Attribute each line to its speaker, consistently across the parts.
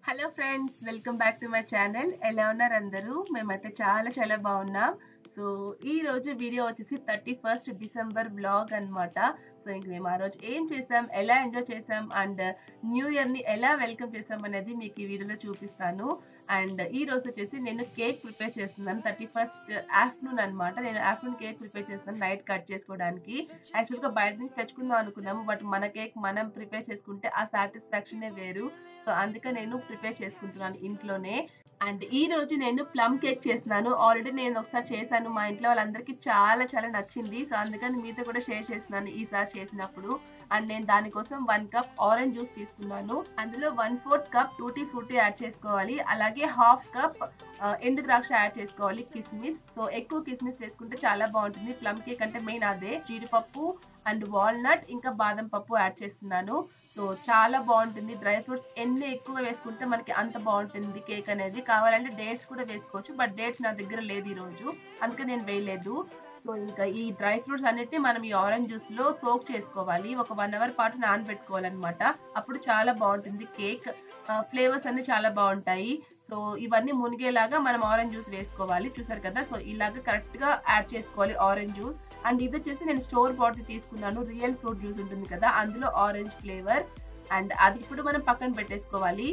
Speaker 1: Hello friends welcome back to my channel ఎలా ఉన్నారు అందరూ మేమైతే చాలా చాలా బాగున్నాం సో ఈ రోజు వీడియో వచ్చేసి థర్టీ ఫస్ట్ డిసెంబర్ బ్లాగ్ అన్నమాట సో ఇంక మేము ఆ రోజు ఏం చేసాం ఎలా ఎంజాయ్ చేసాం అండ్ న్యూ ఇయర్ ని ఎలా వెల్కమ్ చేసాం అనేది మీకు ఈ వీడియోలో చూపిస్తాను అండ్ ఈ రోజు వచ్చేసి నేను కేక్ ప్రిపేర్ చేస్తున్నాను థర్టీ ఫస్ట్ ఆఫ్టర్నూన్ అనమాట నేను ఆఫ్టర్నూన్ కేక్ ప్రిపేర్ చేస్తాను నైట్ కట్ చేసుకోవడానికి యాక్చువల్ గా బయట నుంచి తెచ్చుకుందాం అనుకున్నాము బట్ మన కేక్ మనం ప్రిపేర్ చేసుకుంటే ఆ సాటిస్ఫాక్షనే వేరు సో అందుకే నేను ప్రిపేర్ చేసుకుంటున్నాను ఇంట్లోనే అండ్ ఈ రోజు నేను ప్లమ్ కేక్ చేస్తున్నాను ఆల్రెడీ నేను ఒకసారి చేశాను మా ఇంట్లో వాళ్ళందరికీ చాలా చాలా నచ్చింది సో అందుకని మీతో కూడా షేర్ చేస్తున్నాను ఈసారి చేసినప్పుడు అండ్ నేను దానికోసం వన్ కప్ ఆరెంజ్ జ్యూస్ తీసుకున్నాను అందులో one fourth cup tutti frutti add చేసుకోవాలి అలాగే హాఫ్ కప్ ఎండు ద్రాక్ష యాడ్ చేసుకోవాలి కిస్మిస్ సో ఎక్కువ కిస్మిస్ వేసుకుంటే చాలా బాగుంటుంది ప్లమ్ కేక్ అంటే మెయిన్ అదే జీడిపప్పు అండ్ వాల్నట్ ఇంకా బాదం పప్పు యాడ్ చేస్తున్నాను సో చాలా బాగుంటుంది డ్రై ఫ్రూట్స్ ఎన్ని ఎక్కువ వేసుకుంటే మనకి అంత బాగుంటుంది కేక్ అనేది కావాలంటే డేట్స్ కూడా వేసుకోవచ్చు బట్ డేట్స్ నా దగ్గర లేదు ఈరోజు అందుకే నేను వేయలేదు సో ఇంకా ఈ డ్రై ఫ్రూట్స్ అన్నిటిని మనం ఈ ఆరెంజ్ జ్యూస్ లో సోక్ చేసుకోవాలి ఒక వన్ అవర్ పాటు నానబెట్టుకోవాలన్నమాట అప్పుడు చాలా బాగుంటుంది కేక్ ఫ్లేవర్స్ అన్ని చాలా బాగుంటాయి సో ఇవన్నీ మునిగేలాగా మనం ఆరెంజ్ జ్యూస్ వేసుకోవాలి చూసారు కదా సో ఇలాగ కరెక్ట్ గా యాడ్ చేసుకోవాలి ఆరెంజ్ జ్యూస్ అండ్ ఇది వచ్చేసి నేను స్టోర్ బాటిల్ తీసుకున్నాను రియల్ ఫ్రూట్ జ్యూస్ ఉంటుంది కదా అందులో ఆరెంజ్ ఫ్లేవర్ అండ్ అది ఇప్పుడు మనం పక్కన పెట్టేసుకోవాలి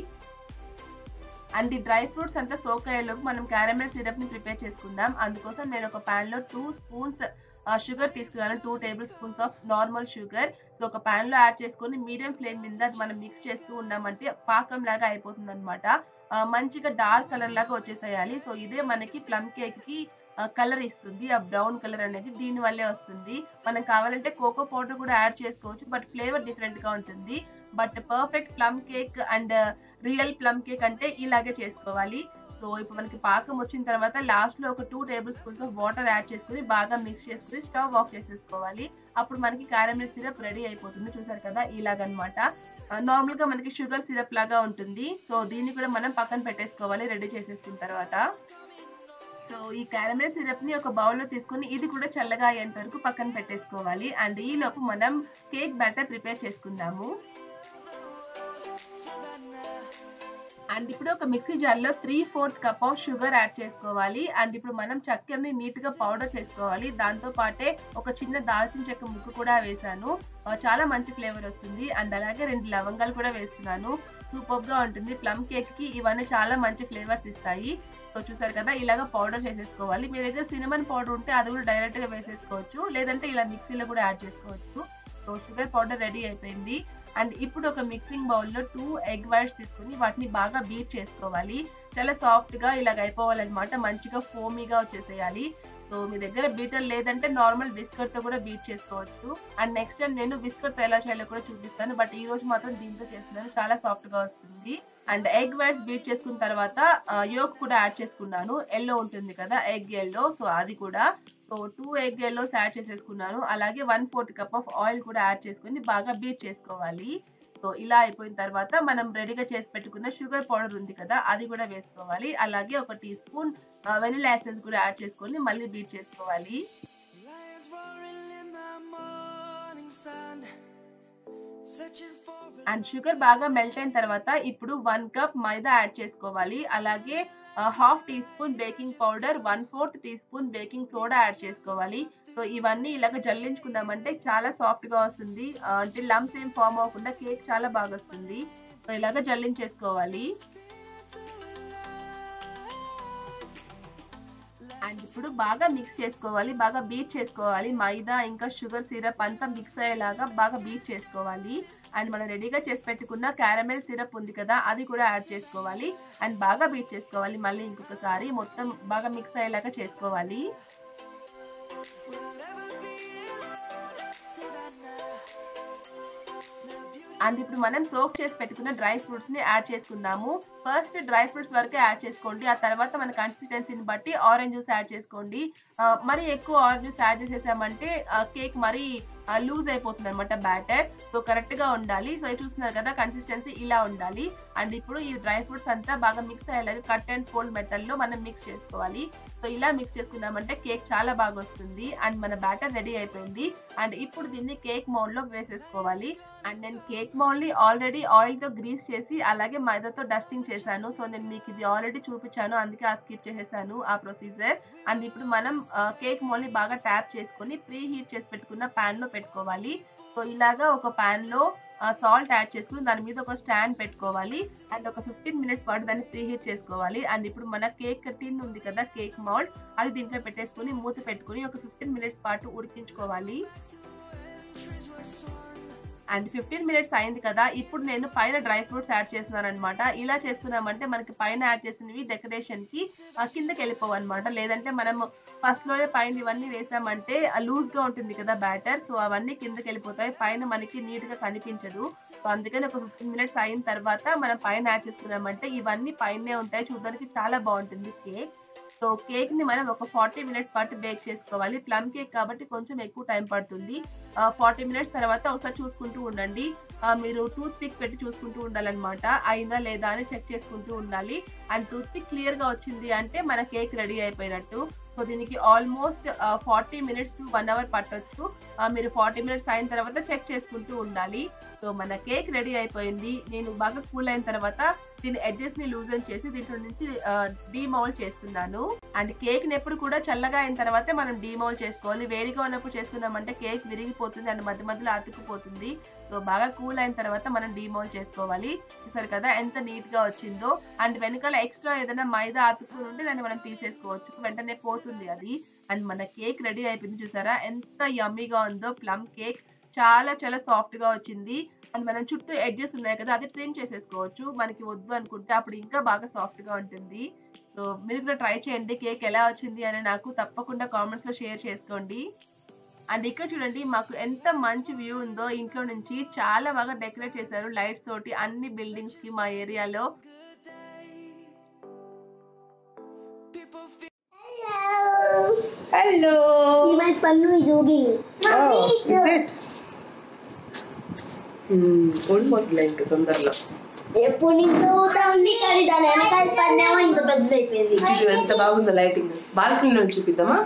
Speaker 1: అండ్ ఈ డ్రై ఫ్రూట్స్ అంతా సోక్ అయ్యేలోపు మనం క్యారమెల్ సిరప్ ని ప్రిపేర్ చేసుకుందాం అందుకోసం నేను ఒక పాన్ లో టూ స్పూన్స్ షుగర్ తీసుకున్నాను two tablespoons of normal sugar so ఒక పాన్ లో యాడ్ చేసుకొని మీడియం ఫ్లేమ్ మీద అది మనం మిక్స్ చేస్తూ ఉన్నామంటే పాకం లాగా అయిపోతుంది అనమాట మంచిగా డార్క్ కలర్ లాగా వచ్చేసేయాలి సో ఇదే మనకి ప్లమ్ కేక్ కి కలర్ ఇస్తుంది ఆ బ్రౌన్ కలర్ అనేది దీని వల్లే వస్తుంది మనం కావాలంటే కోకో పౌడర్ కూడా యాడ్ చేసుకోవచ్చు బట్ ఫ్లేవర్ డిఫరెంట్ గా ఉంటుంది but perfect plum cake and real plum cake అంటే ఇలాగే చేసుకోవాలి సో ఇప్పుడు మనకి పాకం వచ్చిన తర్వాత లాస్ట్ లో ఒక two tablespoons of water add చేసుకుని బాగా మిక్స్ చేసుకుని స్టవ్ ఆఫ్ చేసేసుకోవాలి అప్పుడు మనకి క్యారమెల్ సిరప్ రెడీ అయిపోతుంది చూసారు కదా ఇలాగనమాట నార్మల్ గా మనకి షుగర్ సిరప్ లాగా ఉంటుంది సో దీన్ని కూడా మనం పక్కన పెట్టేసుకోవాలి రెడీ చేసేసుకున్న తర్వాత సో ఈ క్యారమెల్ సిరప్ ని ఒక బౌల్ లో తీసుకుని ఇది కూడా చల్లగా అయ్యేంత వరకు పక్కన పెట్టేసుకోవాలి అండ్ ఈ లోపు మనం కేక్ బ్యాటర్ ప్రిపేర్ చేసుకుందాము అండ్ ఇప్పుడు ఒక మిక్సీ జార్ లో three fourth cup of sugar add చేసుకోవాలి అండ్ ఇప్పుడు మనం చక్కెరని నీట్ గా పౌడర్ చేసుకోవాలి దాంతో పాటే ఒక చిన్న దాల్చిన చెక్క ముక్కు కూడా వేసాను చాలా మంచి ఫ్లేవర్ వస్తుంది అండ్ అలాగే రెండు లవంగాలు కూడా వేస్తున్నాను సూపర్ గా ఉంటుంది ప్లమ్ కేక్ కి ఇవన్నీ చాలా మంచి ఫ్లేవర్స్ ఇస్తాయి సో చూసారు కదా ఇలాగ పౌడర్ చేసేసుకోవాలి మీ దగ్గర సినిమన్ పౌడర్ ఉంటే అది కూడా డైరెక్ట్ గా వేసేసుకోవచ్చు లేదంటే ఇలా మిక్సీలో కూడా యాడ్ చేసుకోవచ్చు సో షుగర్ పౌడర్ రెడీ అయిపోయింది అండ్ ఇప్పుడు ఒక మిక్సింగ్ బౌల్లో టూ ఎగ్ వైట్స్ తీసుకుని వాటిని బాగా బీట్ చేసుకోవాలి చాలా సాఫ్ట్ గా ఇలాగ అయిపోవాలన్నమాట మంచిగా ఫోమీగా వచ్చేసేయాలి సో మీ దగ్గర బీటర్ లేదంటే నార్మల్ బిస్కెట్ తో కూడా బీట్ చేసుకోవచ్చు అండ్ నెక్స్ట్ టైం నేను బిస్కెట్ ఎలా చేయాలో కూడా చూపిస్తాను బట్ ఈ రోజు మాత్రం దీంతో చేస్తున్నాను చాలా సాఫ్ట్ గా వస్తుంది అండ్ ఎగ్ వైట్స్ బీట్ చేసుకున్న తర్వాత యోక్ కూడా యాడ్ చేసుకున్నాను ఎల్లో ఉంటుంది కదా ఎగ్ ఎల్లో సో అది కూడా so two egg yellows add చేసేసుకున్నాను అలాగే one fourth cup of oil కూడా యాడ్ చేసుకుని బాగా బీట్ చేసుకోవాలి సో ఇలా అయిపోయిన తర్వాత మనం రెడీగా చేసి పెట్టుకున్న షుగర్ పౌడర్ ఉంది కదా అది కూడా వేసుకోవాలి అలాగే ఒక టీ స్పూన్ వెనిలా ఎసెన్స్ కూడా యాడ్ చేసుకొని మళ్ళీ బీట్ చేసుకోవాలి అండ్ షుగర్ బాగా మెల్ట్ అయిన తర్వాత ఇప్పుడు వన్ కప్ మైదా యాడ్ చేసుకోవాలి అలాగే half teaspoon baking powder one fourth teaspoon baking soda add చేసుకోవాలి సో ఇవన్నీ ఇలాగ జల్లించుకున్నామంటే చాలా సాఫ్ట్ గా వస్తుంది అంటే లమ్స్ ఏం ఫామ్ అవ్వకుండా కేక్ చాలా బాగా వస్తుంది సో ఇలాగ జల్లించేసుకోవాలి అండ్ ఇప్పుడు బాగా మిక్స్ చేసుకోవాలి బాగా బీట్ చేసుకోవాలి మైదా ఇంకా షుగర్ సిరప్ అంతా మిక్స్ అయ్యేలాగా బాగా బీట్ చేసుకోవాలి అండ్ మనం రెడీగా చేసి పెట్టుకున్న క్యారమెల్ సిరప్ ఉంది కదా అది కూడా యాడ్ చేసుకోవాలి అండ్ బాగా బీట్ చేసుకోవాలి మళ్ళీ ఇంకొకసారి మొత్తం బాగా మిక్స్ అయ్యేలాగా చేసుకోవాలి అండ్ ఇప్పుడు మనం సోక్ చేసి పెట్టుకున్న డ్రై ఫ్రూట్స్ ని యాడ్ చేసుకుందాము ఫస్ట్ డ్రై ఫ్రూట్స్ వరకే యాడ్ చేసుకోండి ఆ తర్వాత మన కన్సిస్టెన్సీని బట్టి ఆరెంజ్ జ్యూస్ యాడ్ చేసుకోండి మరి ఎక్కువ ఆరెంజ్ జ్యూస్ యాడ్ చేసేసామంటే కేక్ మరి లూజ్ అయిపోతుంది అనమాట బ్యాటర్ సో కరెక్ట్ గా ఉండాలి సో చూస్తున్నారు కదా కన్సిస్టెన్సీ ఇలా ఉండాలి అండ్ ఇప్పుడు ఈ డ్రై ఫ్రూట్స్ అంతా బాగా మిక్స్ అయ్యేలాగా కట్ అండ్ ఫోల్డ్ మెథడ్ లో మనం మిక్స్ చేసుకోవాలి సో ఇలా మిక్స్ చేసుకున్నామంటే కేక్ చాలా బాగా వస్తుంది అండ్ మన బ్యాటర్ రెడీ అయిపోయింది అండ్ ఇప్పుడు దీన్ని కేక్ మౌల్డ్ లో వేసేసుకోవాలి అండ్ నేను కేక్ మౌల్ని ఆల్రెడీ ఆయిల్తో గ్రీస్ చేసి అలాగే మైదాతో డస్టింగ్ చేశాను సో నేను మీకు ఇది ఆల్రెడీ చూపించాను అందుకే ఆ స్కిప్ చేసేసాను ఆ ప్రొసీజర్ అండ్ ఇప్పుడు మనం కేక్ మౌల్ని బాగా ట్యాప్ చేసుకొని ప్రీ హీట్ చేసి పెట్టుకున్న ప్యాన్లో పెట్టుకోవాలి సో ఇలాగా ఒక ప్యాన్లో సాల్ట్ యాడ్ చేసుకుని దాని మీద ఒక స్టాండ్ పెట్టుకోవాలి అండ్ ఒక ఫిఫ్టీన్ మినిట్స్ పాటు దాన్ని ప్రీ హీట్ చేసుకోవాలి అండ్ ఇప్పుడు మన కేక్ టిన్ ఉంది కదా కేక్ మౌల్డ్ అది దీంట్లో పెట్టేసుకుని మూత పెట్టుకుని ఒక ఫిఫ్టీన్ మినిట్స్ పాటు ఉడికించుకోవాలి అండ్ ఫిఫ్టీన్ మినిట్స్ అయింది కదా ఇప్పుడు నేను పైన డ్రై ఫ్రూట్స్ యాడ్ చేస్తున్నాను అనమాట ఇలా చేస్తున్నామంటే మనకి పైన యాడ్ చేసినవి డెకరేషన్ కి కిందకి వెళ్ళిపోవు అనమాట లేదంటే మనం ఫస్ట్ లోనే పైన ఇవన్నీ వేసామంటే లూజ్ గా ఉంటుంది కదా బ్యాటర్ సో అవన్నీ కిందకి వెళ్ళిపోతాయి పైన మనకి నీట్ గా కనిపించదు సో అందుకని ఒక ఫిఫ్టీన్ మినిట్స్ అయిన తర్వాత మనం పైన యాడ్ చేసుకున్నామంటే ఇవన్నీ పైనే ఉంటాయి చూడడానికి చాలా బాగుంటుంది కేక్ సో కేక్ ని మనం ఒక ఫార్టీ మినిట్స్ పాటు బేక్ చేసుకోవాలి ప్లమ్ కేక్ కాబట్టి కొంచెం ఎక్కువ టైం పడుతుంది ఫార్టీ మినిట్స్ తర్వాత ఒకసారి చూసుకుంటూ ఉండండి మీరు టూత్ పిక్ పెట్టి చూసుకుంటూ ఉండాలన్నమాట అయిందా లేదా అని చెక్ చేసుకుంటూ ఉండాలి అండ్ టూత్ పిక్ క్లియర్ గా వచ్చింది అంటే మన కేక్ రెడీ అయిపోయినట్టు సో దీనికి almost forty minutes to one hour పట్టొచ్చు మీరు ఫార్టీ మినిట్స్ అయిన తర్వాత చెక్ చేసుకుంటూ ఉండాలి సో మన కేక్ రెడీ అయిపోయింది నేను బాగా కూల్ అయిన తర్వాత దీని ఎడ్జెస్ ని లూజన్ చేసి దీంట్లో నుంచి డీమౌల్ చేస్తున్నాను అండ్ కేక్ ని ఎప్పుడు కూడా చల్లగా అయిన తర్వాతే మనం డీమౌల్ చేసుకోవాలి వేడిగా ఉన్నప్పుడు చేసుకున్నామంటే కేక్ విరిగిపోతుంది అండ్ మధ్య మధ్యలో అతుక్కుపోతుంది సో బాగా కూల్ అయిన తర్వాత మనం డీమౌల్ చేసుకోవాలి చూసారు కదా ఎంత నీట్ గా వచ్చిందో అండ్ వెనకాల ఎక్స్ట్రా ఏదైనా మైదా అతుక్కుని ఉంటే దాన్ని మనం తీసేసుకోవచ్చు వెంటనే పోతుంది అది అండ్ మన కేక్ రెడీ అయిపోయింది చూసారా ఎంత యమ్మీగా ఉందో ప్లమ్ కేక్ చాలా చాలా సాఫ్ట్ గా వచ్చింది అండ్ మనం చుట్టూ ఎడ్జెస్ ఉన్నాయి కదా అది ట్రిమ్ చేసేసుకోవచ్చు మనకి వద్దు అనుకుంటే అప్పుడు ఇంకా బాగా సాఫ్ట్ గా ఉంటుంది సో మీరు కూడా ట్రై చేయండి కేక్ ఎలా వచ్చింది అని నాకు తప్పకుండా కామెంట్స్ లో షేర్ చేసుకోండి అండ్ ఇక్కడ చూడండి మాకు ఎంత మంచి వ్యూ ఉందో ఇంట్లో నుంచి చాలా బాగా డెకరేట్ చేశారు లైట్స్ తోటి అన్ని బిల్డింగ్స్ కి మా ఏరియాలో hello
Speaker 2: See, my Pannu is jogging.
Speaker 1: ఓడిపోతుంది ఇంకా తొందరలో
Speaker 2: ఎప్పుడు నుంచో ఊతా ఉంది కానీ దాని వెనకాల పన్నేమో ఇంత పెద్దదైపోయింది
Speaker 1: ఇది ఎంత బాగుందో లైటింగ్ బాల్కనీ నుంచి చూపిద్దామా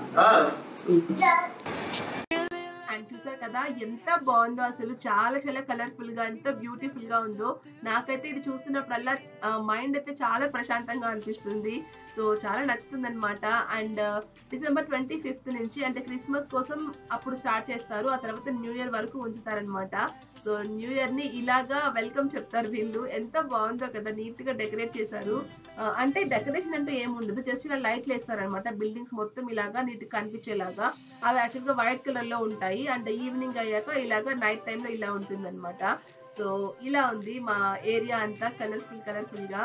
Speaker 1: అండ్ చూసారు కదా ఎంత బాగుందో అసలు చాలా చాలా కలర్ఫుల్ గా ఎంత బ్యూటిఫుల్ గా ఉందో నాకైతే ఇది చూస్తున్నప్పుడల్లా మైండ్ అయితే చాలా ప్రశాంతంగా అనిపిస్తుంది సో చాలా నచ్చుతుంది అనమాట అండ్ డిసెంబర్ ట్వంటీ ఫిఫ్త్ నుంచి అంటే క్రిస్మస్ కోసం అప్పుడు స్టార్ట్ చేస్తారు ఆ తర్వాత న్యూ ఇయర్ వరకు ఉంచుతారనమాట సో న్యూ ఇయర్ ని ఇలాగా వెల్కమ్ చెప్తారు వీళ్ళు ఎంత బాగుందో కదా నీట్ గా డెకరేట్ చేశారు ఆ, అంటే డెకరేషన్ అంటే ఏముండదు జస్ట్ ఇలా లైట్లు వేస్తారనమాట బిల్డింగ్స్ మొత్తం ఇలాగా నీట్ కనిపించేలాగా అవి యాక్చువల్ గా వైట్ కలర్ లో ఉంటాయి అండ్ ఈవినింగ్ అయ్యాక ఇలాగా నైట్ టైం లో ఇలా ఉంటుంది అనమాట సో ఇలా ఉంది మా ఏరియా అంతా కలర్ఫుల్ కలర్ఫుల్ గా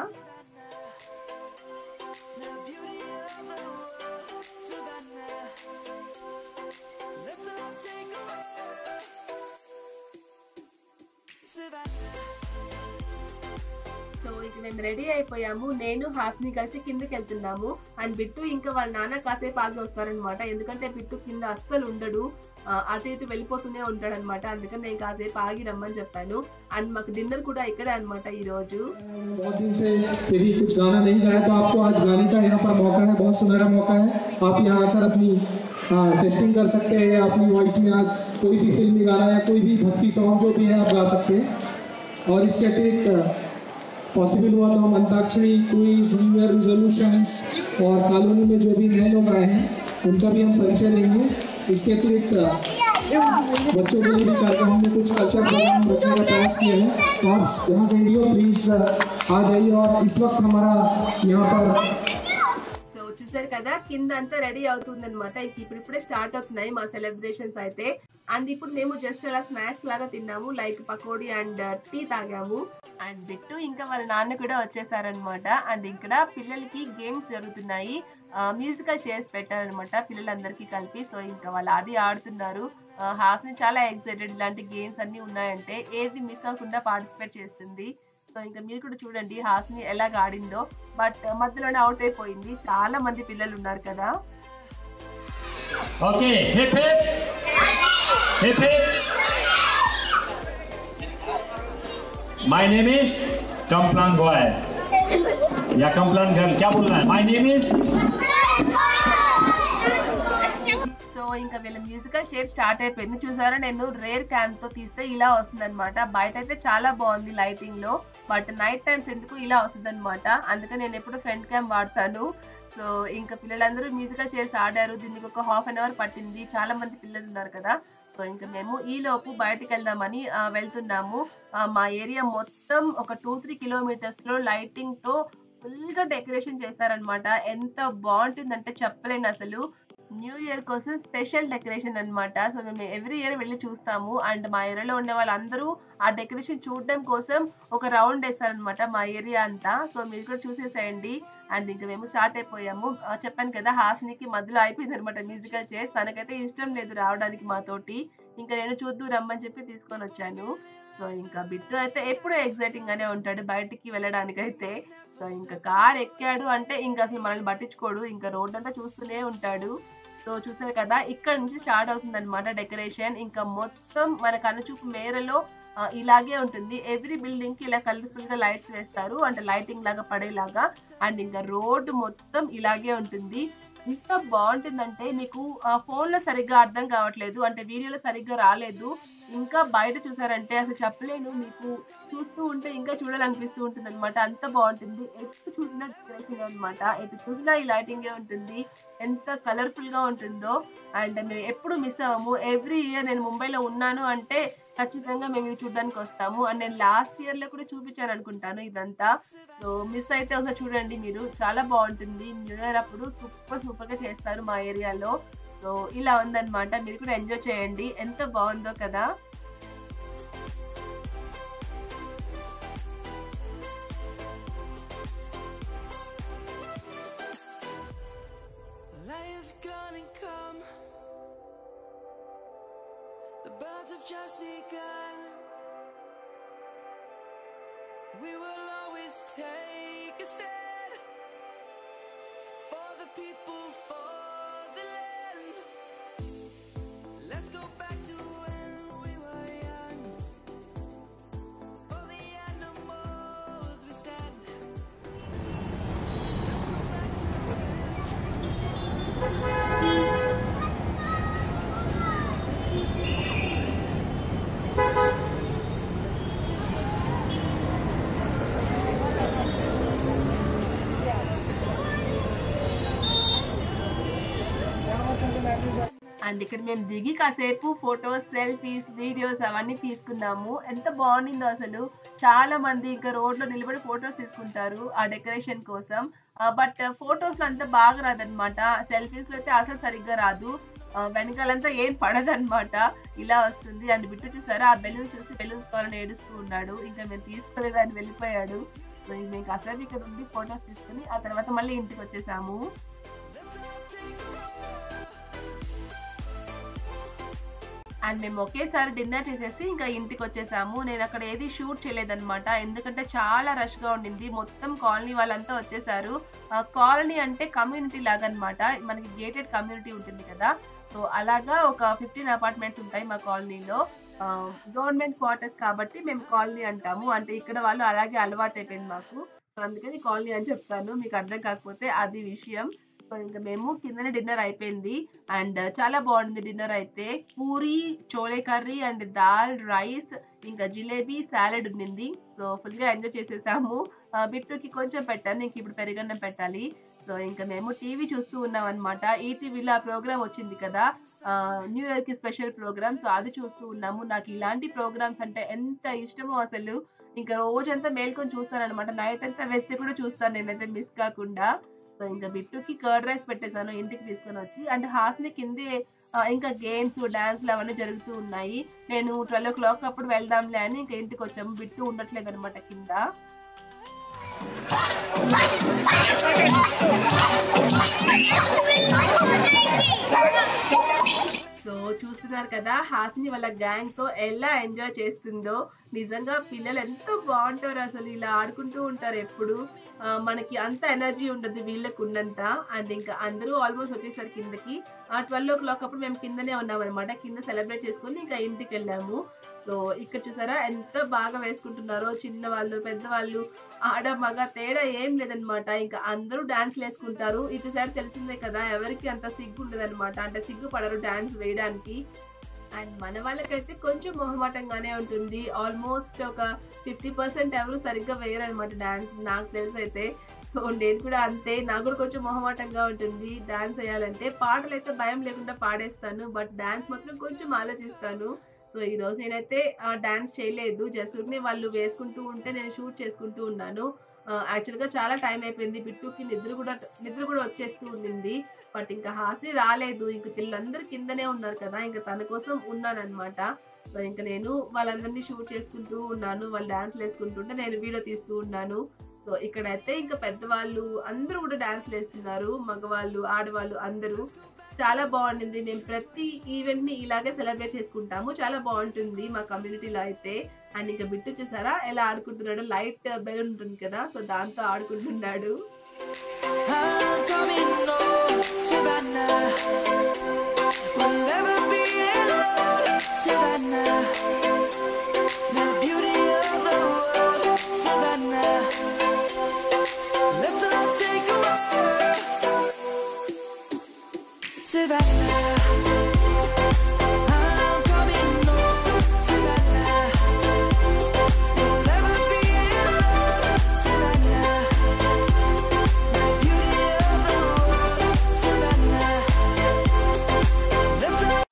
Speaker 1: సో ఇక మేము రెడీ అయిపోయాము నేను హాస్ని కలిసి కిందకి వెళ్తున్నాము అండ్ బిట్టు ఇంకా వాళ్ళ నాన్న కాసేపు ఆగి వస్తారనమాట ఎందుకంటే బిట్టు కింద అస్సలు ఉండడు ఆ, అటు ఇటు వెళ్ళిపోతూనే ఉంటాడు అనమాట అందుకని నేను కాసేపు ఆగి రమ్మని చెప్పాను అండ్ మాకు డిన్నర్ కూడా ఇక్కడే అనమాట ఈ రోజు
Speaker 3: बहुत दिन से यदि कुछ गाना नहीं गाया तो आपको आज गाने का यहाँ पर मौका है बहुत सुनहरा मौका है आप यहाँ आकर अपनी टेस्टिंग कर सकते हैं अपनी वॉइस में आज कोई भी फिल्मी गाना या कोई भी भक्ति सॉन्ग जो भी है आप गा सकते हैं और इसके अतिरिक्त पॉसिबल हुआ तो हम अंताक्षरी क्विज न्यू ईयर रिजोल्यूशंस और कॉलोनी में जो भी नए लोग आए हैं उनका भी हम परिचय लेंगे इसके अतिरिक्त बच्चों के लिए भी कार्यक्रम में कुछ कल्चर प्रोग्राम रखने का प्रयास किया है तो आप जहाँ कहीं भी हो प्लीज़ आ जाइए और इस वक्त हमारा यहाँ पर
Speaker 1: సో చూసారు కదా కింద అంతా రెడీ అవుతుంది అనమాట ఇప్పుడు ఇప్పుడే స్టార్ట్ అవుతున్నాయి మా సెలబ్రేషన్స్ అయితే అండ్ ఇప్పుడు మేము జస్ట్ అలా స్నాక్స్ లాగా తిన్నాము లైక్ పకోడీ అండ్ టీ తాగాము అండ్ బిట్టు ఇంకా వాళ్ళ నాన్న కూడా వచ్చేసారనమాట అండ్ ఇక్కడ పిల్లలకి గేమ్స్ జరుగుతున్నాయి మ్యూజికల్ చైర్స్ పెట్టారనమాట పిల్లలందరికీ కలిపి సో ఇంకా వాళ్ళు అది ఆడుతున్నారు ఆ, హాస్ని చాలా ఎక్సైటెడ్ ఇలాంటి గేమ్స్ అన్ని ఉన్నాయంటే ఏది మిస్ అవ్వకుండా పార్టిసిపేట్ చేస్తుంది సో ఇంకా మీరు కూడా చూడండి హాస్ని ఎలాగ ఆడిందో బట్ మధ్యలోనే అవుట్ అయిపోయింది చాలా మంది పిల్లలు ఉన్నారు కదా
Speaker 4: Okay, hip hip. Hip hip. My name is Kamplan Boy. या कंप्लान गर्ल क्या बोलना है माय नेम इज
Speaker 1: సో ఇంకా వీళ్ళ మ్యూజికల్ చైర్ స్టార్ట్ అయిపోయింది చూసారా నేను రేర్ క్యామ్ తో తీస్తే ఇలా వస్తుంది అనమాట బయట అయితే చాలా బాగుంది లైటింగ్ లో బట్ నైట్ టైమ్స్ ఎందుకు ఇలా వస్తుంది అనమాట అందుకే నేను ఎప్పుడు ఫ్రంట్ క్యామ్ వాడతాను సో ఇంకా పిల్లలందరూ మ్యూజికల్ చైర్స్ ఆడారు దీనికి ఒక హాఫ్ అన్ అవర్ పట్టింది చాలా మంది పిల్లలు ఉన్నారు కదా సో ఇంకా మేము ఈ లోపు బయటికి వెళ్దామని ఆ, వెళ్తున్నాము ఆ, మా ఏరియా మొత్తం ఒక టూ త్రీ కిలోమీటర్స్ లో లైటింగ్ తో ఫుల్ గా డెకరేషన్ చేస్తారనమాట ఎంత బాగుంటుందంటే చెప్పలేను అసలు న్యూ ఇయర్ కోసం స్పెషల్ డెకరేషన్ అన్నమాట సో మేము ఎవ్రీ ఇయర్ వెళ్ళి చూస్తాము అండ్ మా ఏరియాలో ఉండే వాళ్ళందరూ ఆ డెకరేషన్ చూడడం కోసం ఒక రౌండ్ వేస్తారనమాట మా ఏరియా అంతా సో మీరు కూడా చూసేసేయండి అండ్ ఇంకా మేము స్టార్ట్ అయిపోయాము ఆ, చెప్పాను కదా హాసినికి మధ్యలో అయిపోయింది అనమాట మ్యూజికల్ చేసి తనకైతే ఇష్టం లేదు రావడానికి మాతోటి ఇంకా నేను చూద్దు రమ్మని చెప్పి తీసుకొని వచ్చాను సో ఇంకా బిట్టు అయితే ఎప్పుడూ ఎక్సైటింగ్ గానే ఉంటాడు బయటికి వెళ్ళడానికి అయితే సో ఇంకా కార్ ఎక్కాడు అంటే ఇంకా అసలు మనల్ని పట్టించుకోడు ఇంకా రోడ్ అంతా చూస్తూనే ఉంటాడు సో చూసారు కదా ఇక్కడ నుంచి స్టార్ట్ అవుతుంది అనమాట డెకరేషన్ ఇంకా మొత్తం మన కనుచూపు మేరలో ఆ, ఇలాగే ఉంటుంది ఎవ్రీ బిల్డింగ్ కి ఇలా కలర్ఫుల్ గా లైట్స్ వేస్తారు అంటే లైటింగ్ లాగా పడేలాగా అండ్ ఇంకా రోడ్డు మొత్తం ఇలాగే ఉంటుంది ఎంత బాగుంటుందంటే మీకు ఫోన్ లో సరిగ్గా అర్థం కావట్లేదు అంటే వీడియోలో సరిగ్గా రాలేదు ఇంకా బయట చూసారంటే అసలు చెప్పలేను మీకు చూస్తూ ఉంటే ఇంకా చూడాలనిపిస్తూ ఉంటుంది అనమాట అంత బాగుంటుంది ఎటు చూసినా డెకరేషన్ అనమాట ఎటు చూసినా ఈ లైటింగ్ ఉంటుంది ఎంత కలర్ఫుల్ గా ఉంటుందో అండ్ మేము ఎప్పుడు మిస్ అవ్వము ఎవ్రీ ఇయర్ నేను ముంబైలో ఉన్నాను అంటే ఖచ్చితంగా మేము ఇది చూడడానికి వస్తాము అండ్ నేను లాస్ట్ ఇయర్ లో కూడా చూపించాను అనుకుంటాను ఇదంతా సో మిస్ అయితే ఒకసారి చూడండి మీరు చాలా బాగుంటుంది న్యూ ఇయర్ అప్పుడు సూపర్ సూపర్ గా చేస్తారు మా ఏరియాలో సో ఇలా ఉందన్నమాట మీరు కూడా ఎంజాయ్ చేయండి ఎంత బాగుందో కదా
Speaker 5: Light is gonna come. The birds have just begun. We will always take a stand for the people, for the land. Let's go back to when we were young. For the animals we stand. Let's go back to when trees were so
Speaker 1: and ఇక్కడ మేము దిగి కాసేపు photos selfies videos అవన్నీ తీసుకున్నాము ఎంత బాగుండిందో అసలు చాలా మంది ఇంకా రోడ్ లో నిలబడి ఫొటోస్ తీసుకుంటారు ఆ డెకరేషన్ కోసం బట్ ఫొటోస్ లో అంతా బాగా రాదనమాట సెల్ఫీస్ లో అయితే అసలు సరిగ్గా రాదు ఆ, వెనకాలంతా ఏం పడదన్నమాట ఇలా వస్తుంది అండ్ బిట్టు చూసారా ఆ బెలూన్స్ చూసి బెలూన్స్ కావాలని ఏడుస్తూ ఉన్నాడు ఇంకా మేము తీసుకోలేదు అని వెళ్ళిపోయాడు సో ఇంక మేము కాసేపు ఇక్కడ ఉండి ఫొటోస్ తీసుకుని ఆ తర్వాత మళ్ళీ ఇంటికి వచ్చేసాము
Speaker 5: Let's all take a roll.
Speaker 1: And మేము ఒకేసారి డిన్నర్ చేసేసి ఇంకా ఇంటికి వచ్చేసాము నేను అక్కడ ఏది షూట్ చేయలేదన్నమాట ఎందుకంటే చాలా రష్ గా ఉండింది మొత్తం కాలనీ వాళ్ళంతా వచ్చేసారు కాలనీ అంటే కమ్యూనిటీ లాగా అన్నమాట మనకి గేటెడ్ కమ్యూనిటీ ఉంటుంది కదా సో అలాగా ఒక ఫిఫ్టీన్ అపార్ట్మెంట్స్ ఉంటాయి మా కాలనీలో గవర్నమెంట్ క్వార్టర్స్ కాబట్టి మేము కాలనీ అంటాము అంటే ఇక్కడ వాళ్ళు అలాగే అలవాటు అయిపోయింది మాకు సో అందుకని కాలనీ అని చెప్తాను మీకు అర్థం కాకపోతే అది విషయం సో ఇంకా మేము కిందనే డిన్నర్ అయిపోయింది అండ్ చాలా బాగుంది డిన్నర్ అయితే పూరి చోలే కర్రీ అండ్ దాల్ రైస్ ఇంకా జిలేబీ సాలెడ్ ఉండింది సో ఫుల్ గా ఎంజాయ్ చేసేసాము ఆ, బిట్టుకి కొంచెం పెట్టాను ఇంక ఇప్పుడు పెరుగన్నం పెట్టాలి సో ఇంకా మేము టీవీ చూస్తూ ఉన్నాం అనమాట ఈ టీవీలో ఆ ప్రోగ్రామ్ వచ్చింది కదా న్యూ ఇయర్ కి స్పెషల్ ప్రోగ్రామ్ సో అది చూస్తూ ఉన్నాము నాకు ఇలాంటి ప్రోగ్రామ్స్ అంటే ఎంత ఇష్టమో అసలు ఇంకా రోజంతా మేల్కొని చూస్తాను అనమాట నైట్ అంతా వేస్తే కూడా చూస్తాను నేనైతే మిస్ కాకుండా సో ఇంకా బిట్టుకి కర్డ్ రైస్ పెట్టేశాను ఇంటికి తీసుకొని వచ్చి అండ్ హాస్ని కిందే ఆ, ఇంకా గేమ్స్ డాన్స్లు అవన్నీ జరుగుతూ ఉన్నాయి నేను ట్వెల్వ్ ఓ క్లాక్ అప్పుడు వెళ్దాంలే అని ఇంకా ఇంటికి వచ్చాము బిట్టు ఉండట్లేదు అనమాట కింద సో చూస్తున్నారు కదా హాసిని వాళ్ళ గ్యాంగ్ తో ఎలా ఎంజాయ్ చేస్తుందో నిజంగా పిల్లలు ఎంతో బాగుంటారు అసలు ఇలా ఆడుకుంటూ ఉంటారు ఎప్పుడు ఆ, మనకి అంత ఎనర్జీ ఉండదు వీళ్ళకు ఉన్నంత అండ్ ఇంకా అందరూ ఆల్మోస్ట్ వచ్చేసారు కిందకి ఆ ట్వెల్వ్ ఓ క్లాక్ అప్పుడు మేము కిందనే ఉన్నాం అనమాట కింద సెలబ్రేట్ చేసుకొని ఇంకా ఇంటికి వెళ్ళాము సో ఇక్కడ చూసారా ఎంత బాగా వేసుకుంటున్నారో చిన్న వాళ్ళు పెద్దవాళ్ళు ఆడ మగ తేడా ఏం లేదనమాట ఇంకా అందరూ డాన్స్ వేసుకుంటారు ఇటు సైడ్ తెలిసిందే కదా ఎవరికి అంత సిగ్గు ఉండదు అంటే సిగ్గు పడరు డాన్స్ వేయడానికి అండ్ మన వాళ్ళకైతే కొంచెం మొహమాటంగానే ఉంటుంది ఆల్మోస్ట్ ఒక ఫిఫ్టీ పర్సెంట్ ఎవరు సరిగ్గా వేయరు అనమాట డాన్స్ నాకు తెలిసి అయితే సో నేను కూడా అంతే నాకు కూడా కొంచెం మొహమాటంగా ఉంటుంది డాన్స్ వేయాలంటే పాటలు అయితే భయం లేకుండా పాడేస్తాను బట్ డాన్స్ మాత్రం కొంచెం ఆలోచిస్తాను సో ఈ రోజు నేనైతే డాన్స్ చేయలేదు జస్ట్ ఉన్ని వాళ్ళు వేసుకుంటూ ఉంటే నేను షూట్ చేసుకుంటూ ఉన్నాను యాక్చువల్ గా చాలా టైం అయిపోయింది బిట్టుకి నిద్ర కూడా నిద్ర కూడా వచ్చేస్తూ ఉండింది బట్ ఇంకా హాస్ని రాలేదు ఇంక పిల్లలందరూ కిందనే ఉన్నారు కదా ఇంకా తన కోసం ఉన్నానన్నమాట సో ఇంకా నేను వాళ్ళందరినీ షూట్ చేసుకుంటూ ఉన్నాను వాళ్ళు డాన్స్లు వేసుకుంటుంటే నేను వీడియో తీస్తూ ఉన్నాను సో ఇక్కడైతే ఇంకా పెద్దవాళ్ళు అందరూ కూడా డాన్స్లు వేస్తున్నారు మగవాళ్ళు ఆడవాళ్ళు అందరూ చాలా బాగుంటుంది మేము ప్రతి ఈవెంట్ ని ఇలాగే సెలబ్రేట్ చేసుకుంటాము చాలా బాగుంటుంది మా కమ్యూనిటీలో అయితే అండ్ ఇంకా బిట్టు చూసారా ఎలా ఆడుకుంటున్నాడు లైట్ బెలూన్ ఉంటుంది కదా సో దాంతో ఆడుకుంటున్నాడు
Speaker 5: I'm coming home, Savannah. We'll never be alone, Savannah. The beauty of the world, Savannah. Let's all take a walk, Savannah. I'm coming home, Savannah. We'll never be alone, Savannah. The beauty of the world, Savannah. Let's all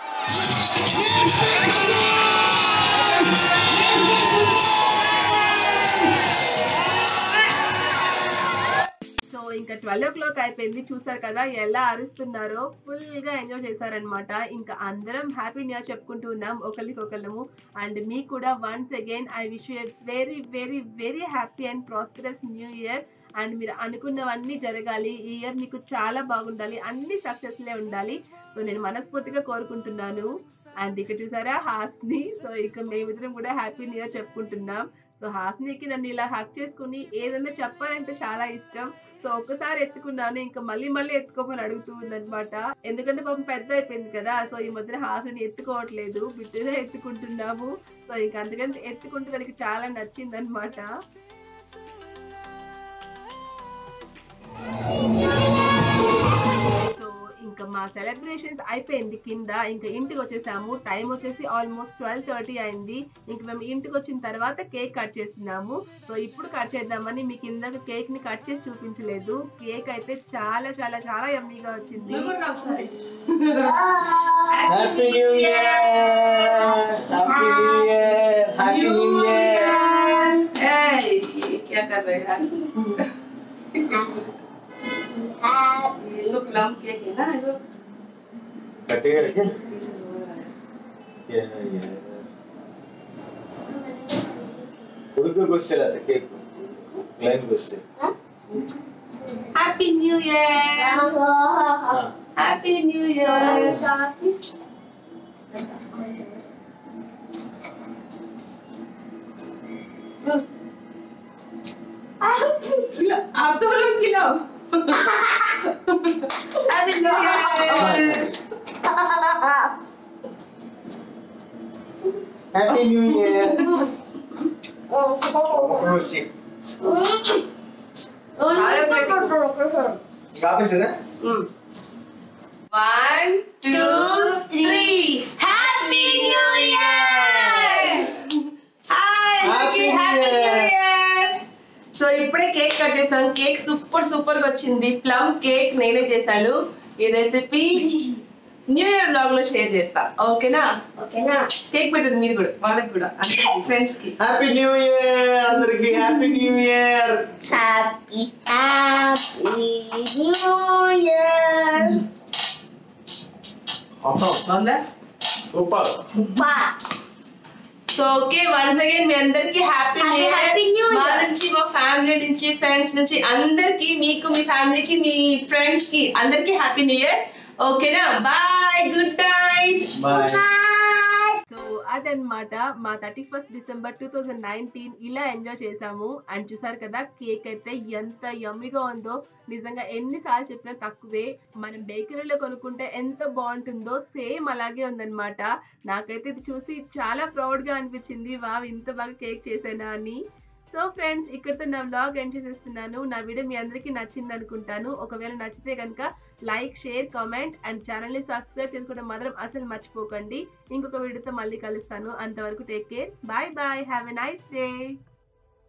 Speaker 1: so ఇంకా twelve o'clock అయిపోయింది చూసారు కదా ఎలా అరుస్తున్నారో full గా enjoy చేశారనమాట ఇంకా అందరం happy new year చెప్పుకుంటూ ఉన్నాం ఒకరికొకళ్ళము అండ్ మీ కూడా once again I wish you very very very happy and prosperous new year and మీరు అనుకున్నవన్నీ జరగాలి ఈ ఇయర్ మీకు చాలా బాగుండాలి అన్ని సక్సెస్లే ఉండాలి సో నేను మనస్ఫూర్తిగా కోరుకుంటున్నాను అండ్ ఇక్కడ చూసారా హాస్ని సో ఇక మేమిద్దరం కూడా హ్యాపీ న్యూ ఇయర్ చెప్పుకుంటున్నాం సో హాస్నికి నన్ను ఇలా హక్ చేసుకుని ఏదైనా చెప్పాలంటే చాలా ఇష్టం సో ఒక్కసారి ఎత్తుకున్నాను ఇంకా మళ్ళీ మళ్ళీ ఎత్తుకోమని అడుగుతూ ఉందన్నమాట ఎందుకంటే పాపం పెద్ద అయిపోయింది కదా సో ఈ మధ్యన హాసుని ఎత్తుకోవట్లేదు బిడ్డనే ఎత్తుకుంటున్నాము సో ఇంకా అందుకని ఎత్తుకుంటే దానికి చాలా నచ్చింది అనమాట సో ఇంకా మా సెలబ్రేషన్స్ అయిపోయింది కింద ఇంకా ఇంటికి వచ్చేసాము టైం వచ్చేసి ఆల్మోస్ట్ ట్వెల్వ్ థర్టీ అయింది ఇంక మేము ఇంటికి వచ్చిన తర్వాత కేక్ కట్ చేస్తున్నాము సో ఇప్పుడు కట్ చేద్దామని మీకు ఇందాక కేక్ ని కట్ చేసి చూపించలేదు కేక్ అయితే చాలా చాలా చాలా యమ్మీగా వచ్చింది
Speaker 6: Happy New Year! Happy New Year! Happy New Year!
Speaker 1: क्या कर रहे हैं ये लोग प्लम केक है ना ये लोग
Speaker 6: कटेगा लेकिन Yeah, yeah. ಹುಡುಗ ಗೊತ್ತಿರತ್ತೆ ಕೇಕ್ ಕ್ಲೈಂಟ್ ಗೊಸ್ತಿ
Speaker 1: happy new year happy new year खिलाओ आप तो लोग खिलाओ happy new year
Speaker 6: happy new year ಖುಷಿ ಕಾಪಿಸಿದ್ರೆ
Speaker 1: One, two, three. Happy New Year! Hi,
Speaker 6: Happy
Speaker 1: Vicky,
Speaker 6: New
Speaker 1: Happy New
Speaker 6: Year.
Speaker 1: Year! So ఇప్పుడే కేక్ కట్ చేసాం కేక్ సూపర్ సూపర్ గా వచ్చింది ప్లమ్ కేక్ నేనే చేశాను ఈ రెసిపీ న్యూ ఇయర్ బ్లాగ్ లో షేర్ చేస్తా ఓకేనా
Speaker 2: ఓకేనా
Speaker 1: కేక్ పెట్టండి మీరు కూడా వాళ్ళకి కూడా అందరికి ఫ్రెండ్స్ కి
Speaker 6: హ్యాపీ న్యూ ఇయర్ అందరికి happy new year
Speaker 2: happy happy new year
Speaker 1: బాగుందా
Speaker 6: సూపర్
Speaker 2: బా
Speaker 1: సో ఓకే వన్స్ అగైన్ మీ అందరికి happy
Speaker 2: Happy,
Speaker 1: new
Speaker 2: happy new
Speaker 1: year మా
Speaker 2: year.
Speaker 1: నుంచి మా ఫ్యామిలీ నుంచి ఫ్రెండ్స్ నుంచి అందరికి మీకు మీ ఫ్యామిలీకి మీ ఫ్రెండ్స్ కి అందరికి హ్యాపీ న్యూ ఇయర్ ఓకేనా bye good night
Speaker 6: bye
Speaker 1: so అదనమాట మా thirty first December two thousand nineteen ఇలా ఎంజాయ్ చేసాము అండ్ చూసారు కదా కేక్ అయితే ఎంత యమ్మిగా ఉందో నిజంగా ఎన్నిసార్లు చెప్పినా తక్కువే మనం బేకరీలో కొనుక్కుంటే ఎంత బాగుంటుందో సేమ్ అలాగే ఉందన్నమాట నాకైతే ఇది చూసి చాలా ప్రౌడ్ గా అనిపించింది వావ్ ఇంత బాగా కేక్ చేసానా అని సో ఫ్రెండ్స్ ఇక్కడితో నా వ్లాగ్ ఎండ్ చేసేస్తున్నాను నా వీడియో మీ అందరికీ నచ్చింది అనుకుంటాను ఒకవేళ నచ్చితే కనుక లైక్ షేర్ కామెంట్ అండ్ ఛానల్ని సబ్స్క్రైబ్ చేసుకోవడం మాత్రం అసలు మర్చిపోకండి ఇంకొక వీడియోతో మళ్ళీ కలుస్తాను అంతవరకు take care bye bye have a nice day